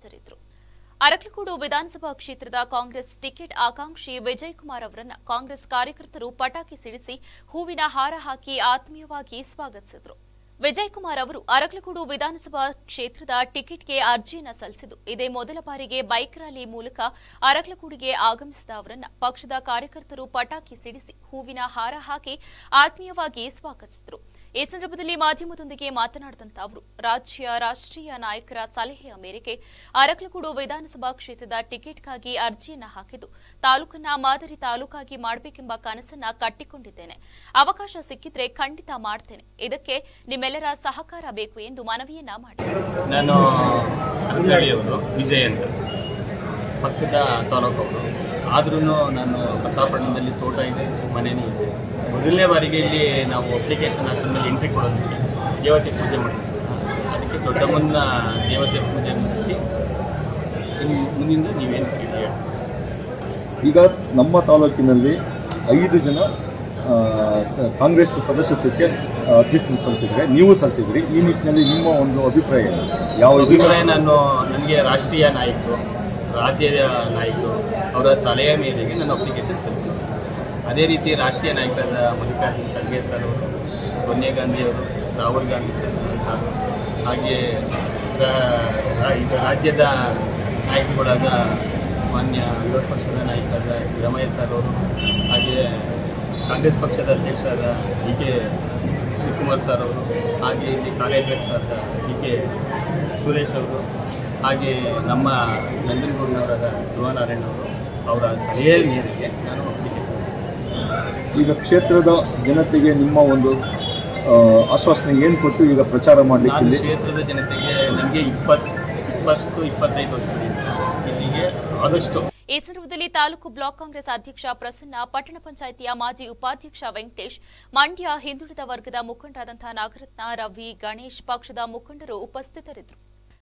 ಉಪಸ್ಥಿತರಿದ್ದರು ಅರಕಲಗೂಡು ವಿಧಾನಸಭಾ ಕ್ಷೇತ್ರದ ಕಾಂಗ್ರೆಸ್ ಟಿಕೆಟ್ ಆಕಾಂಕ್ಷಿ ವಿಜಯ್ ಕುಮಾರ್ ಅವರನ್ನ ಕಾಂಗ್ರೆಸ್ ಕಾರ್ಯಕರ್ತರು ಪಟಾಕಿ ಸಿಡಿಸಿ ಹೂವಿನ ಹಾರ ಹಾಕಿ ಆತ್ಮೀಯವಾಗಿ ಸ್ವಾಗತಿಸಿದರು ವಿಜಯ್ ಕುಮಾರ್ ಅವರು ಅರಕಲಗೂಡು ವಿಧಾನಸಭಾ ಕ್ಷೇತ್ರದ ಟಿಕೆಟ್ಗೆ ಅರ್ಜಿಯನ್ನ ಸಲ್ಲಿಸಿದ್ದು ಇದೇ ಮೊದಲ ಬಾರಿಗೆ ಬೈಕ್ ರ್ಯಾಲಿ ಮೂಲಕ ಅರಕಲಗೂಡಿಗೆ ಆಗಮಿಸಿದ ಅವರನ್ನ ಪಕ್ಷದ ಕಾರ್ಯಕರ್ತರು ಪಟಾಕಿ ಸಿಡಿಸಿ ಹೂವಿನ ಹಾರ ಹಾಕಿ ಆತ್ಮೀಯವಾಗಿ ಸ್ವಾಗತಿಸಿದರು ಈ ಸಂದರ್ಭದಲ್ಲಿ ಮಾಧ್ಯಮದೊಂದಿಗೆ ಮಾತನಾಡಿದಂತ ಅವರು ರಾಜ್ಯ ರಾಷ್ಟ್ರೀಯ ನಾಯಕರ ಸಲಹೆಯ ಮೇರೆಗೆ ಅರಕಲಗೂಡು ವಿಧಾನಸಭಾ ಕ್ಷೇತ್ರದ ಟಿಕೆಟ್ಗಾಗಿ ಅರ್ಜಿಯನ್ನ ಹಾಕಿದ್ದು ತಾಲೂಕನ್ನ ಮಾದರಿ ತಾಲೂಕಾಗಿ ಮಾಡಬೇಕೆಂಬ ಕನಸನ್ನ ಕಟ್ಟಿಕೊಂಡಿದ್ದೇನೆ ಅವಕಾಶ ಸಿಕ್ಕಿದ್ರೆ ಖಂಡಿತ ಮಾಡ್ತೇನೆ ಇದಕ್ಕೆ ನಿಮ್ಮೆಲ್ಲರ ಸಹಕಾರ ಬೇಕು ಎಂದು ಮನವಿಯನ್ನ ಮಾಡಿದರು ನಾನು ಅರಕಳ್ಳಿಯವರು ವಿಜಯ್ ಅಂತ ಪಕ್ಕದ ತಾಲೂಕವರು ಆದ್ರೂ ನಾನು ಬಸವಾಪಟ್ಟಣದಲ್ಲಿ ತೋಟ ಇದೆ ಮನೇಲಿ ಇದೆ ಮೊದಲನೇ ಬಾರಿಗೆ ಇಲ್ಲಿ ನಾವು ಅಪ್ಲಿಕೇಶನ್ ಹಾಕಿದ್ಮೇಲೆ ಎಂಟ್ರಿ ಕೊಡೋದಕ್ಕೆ ದೇವತೆ ಪೂಜೆ ಮಾಡ್ತೀವಿ ಅದಕ್ಕೆ ದೊಡ್ಡಮ್ಮನ ದೇವತೆ ಪೂಜೆ ಮುಗಿಸಿ ಇನ್ನು ಮುಂದಿಂದ ನೀವೇನು ಕೇಳಿ ಈಗ ನಮ್ಮ ತಾಲೂಕಿನಲ್ಲಿ ಐದು ಜನ ಆ, ಸ- ಕಾಂಗ್ರೆಸ್ ಸದಸ್ಯತ್ವಕ್ಕೆ ಅರ್ಜಿ ಸಲ್ಲಿಸಿದ್ರೆ ನೀವು ಸಲ್ಲಿಸಿದ್ರಿ ಈ ನಿಟ್ಟಿನಲ್ಲಿ ನಿಮ್ಮ ಒಂದು ಅಭಿಪ್ರಾಯ ಏನು ಯಾವ ಅಭಿಪ್ರಾಯ ನಾನು ನನಗೆ ರಾಷ್ಟ್ರೀಯ ನಾಯಕರು ರಾಜ್ಯದ ನಾಯಕರು ಅವರ ಸಲಹೆ ಮೇರೆಗೆ ನಾನು ಅಪ್ಲಿಕೇಶನ್ ಸಲ್ಲಿಸಿದ್ದೆ ಅದೇ ರೀತಿ ರಾಷ್ಟ್ರೀಯ ನಾಯಕರಾದ ಮಲ್ಲಿಕಾರ್ಜುನ್ ಖರ್ಗೆ ಸರ್ ಅವರು ಸೋನಿಯಾ ಗಾಂಧಿ ಅವರು ರಾಹುಲ್ ಗಾಂಧಿ ಸರ್ ಸರ್ ಹಾಗೆ ರಾ- ಇದು ರಾಜ್ಯದ ನಾಯಕರುಗಳಾದ ಮಾನ್ಯ ವಿರೋಧ ಪಕ್ಷದ ನಾಯಕರಾದ ಸಿದ್ದರಾಮಯ್ಯ ಸರ್ ಅವರು ಹಾಗೆ ಕಾಂಗ್ರೆಸ್ ಪಕ್ಷದ ಅಧ್ಯಕ್ಷರಾದ ಡಿ ಕೆ ಶಿವಕುಮಾರ್ ಸರ್ ಅವರು ಹಾಗೆ ಇಲ್ಲಿ ಕಾರ್ಯಾಧ್ಯಕ್ಷರಾದ ಡಿ ಕೆ ಸುರೇಶ್ ಅವರು ಹಾಗೆ ನಮ್ಮ ನಂಜನಗೂಡಿನವರಾದ ಧ್ರುವನಾರಾಯಣ ಅವರು ಅವರ ಸಲಹೆ ಮೇರೆಗೆ ನಾನು ಅಪ್ಲಿಕೇಶನ್ ಈಗ ಕ್ಷೇತ್ರದ ಜನತೆಗೆ ನಿಮ್ಮ ಒಂದು ಆ, ಆಶ್ವಾಸನೆ ಏನು ಕೊಟ್ಟು ಈಗ ಪ್ರಚಾರ ಮಾಡಲಿಕ್ಕೆ ನಾನು ಇಲ್ಲಿ ಕ್ಷೇತ್ರದ ಜನತೆಗೆ ನನಗೆ ಇಪ್ಪತ್ತು ಇಪ್ಪತ್ತು ಇಪ್ಪತ್ತೈದು ವರ್ಷದಿಂದ ಇಲ್ಲಿಗೆ ಆದಷ್ಟು ಈ ಸಂದರ್ಭದಲ್ಲಿ ತಾಲೂಕು ಬ್ಲಾಕ್ ಕಾಂಗ್ರೆಸ್ ಅಧ್ಯಕ್ಷ ಪ್ರಸನ್ನ ಪಟ್ಟಣ ಪಂಚಾಯಿತಿಯ ಮಾಜಿ ಉಪಾಧ್ಯಕ್ಷ ವೆಂಕಟೇಶ್ ಮಂಡ್ಯ ಹಿಂದುಳಿದ ವರ್ಗದ ಮುಖಂಡರಾದಂತಹ ನಾಗರತ್ನ ರವಿ ಗಣೇಶ್ ಪಕ್ಷದ ಮುಖಂಡರು ಉಪಸ್ಥಿತರಿದ್ದರು